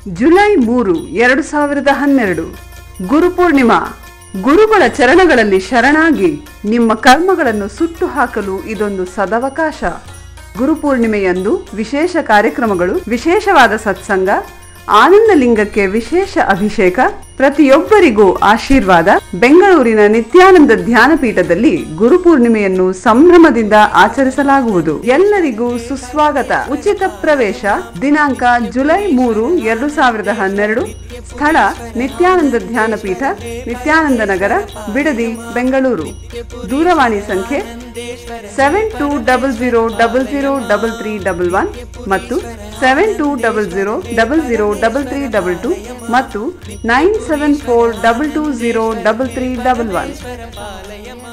July ಮೂರು ಎರಡು ಸಾವಿರದ ಹನ್ನೆರಡು ಗುರುಪೂರ್ಣಿಮಾ ಗುರುಗಳ ಚರಣಗಳಲ್ಲಿ ಶರಣಾಗಿ ನಿಮ್ಮ ಕರ್ಮಗಳನ್ನು ಸುಟ್ಟು ಹಾಕಲು ಇದೊಂದು ಸದವಕಾಶ ಗುರುಪೂರ್ಣಿಮೆಯಂದು ವಿಶೇಷ ಕಾರ್ಯಕ್ರಮಗಳು ವಿಶೇಷವಾದ ಸತ್ಸಂಗ ಆನಂದ ಲಿಂಗಕ್ಕೆ ವಿಶೇಷ ಅಭಿಷೇಕ ಪ್ರತಿಯೊಬ್ಬರಿಗೂ ಆಶೀರ್ವಾದ ಬೆಂಗಳೂರಿನ ನಿತ್ಯಾನಂದ ಧ್ಯಾನಪೀಠದಲ್ಲಿ ಗುರುಪೂರ್ಣಿಮೆಯನ್ನು ಸಂಭ್ರಮದಿಂದ ಆಚರಿಸಲಾಗುವುದು ಎಲ್ಲರಿಗೂ ಸುಸ್ವಾಗತ ಉಚಿತ ಪ್ರವೇಶ ದಿನಾಂಕ ಜುಲೈ ಮೂರು ಎರಡು ಸಾವಿರದ ಹನ್ನೆರಡು ಸ್ಥಳ ನಿತ್ಯಾನಂದ ಧ್ಯಾನಪೀಠ ನಿತ್ಯಾನಂದ ನಗರ ಬಿಡದಿ ಬೆಂಗಳೂರು ದೂರವಾಣಿ ಸಂಖ್ಯೆ seven two double zero double zero double three double one ಮತ್ತು seven two double zero double zero double three double two ಮತ್ತು nine seven four double two zero double three double one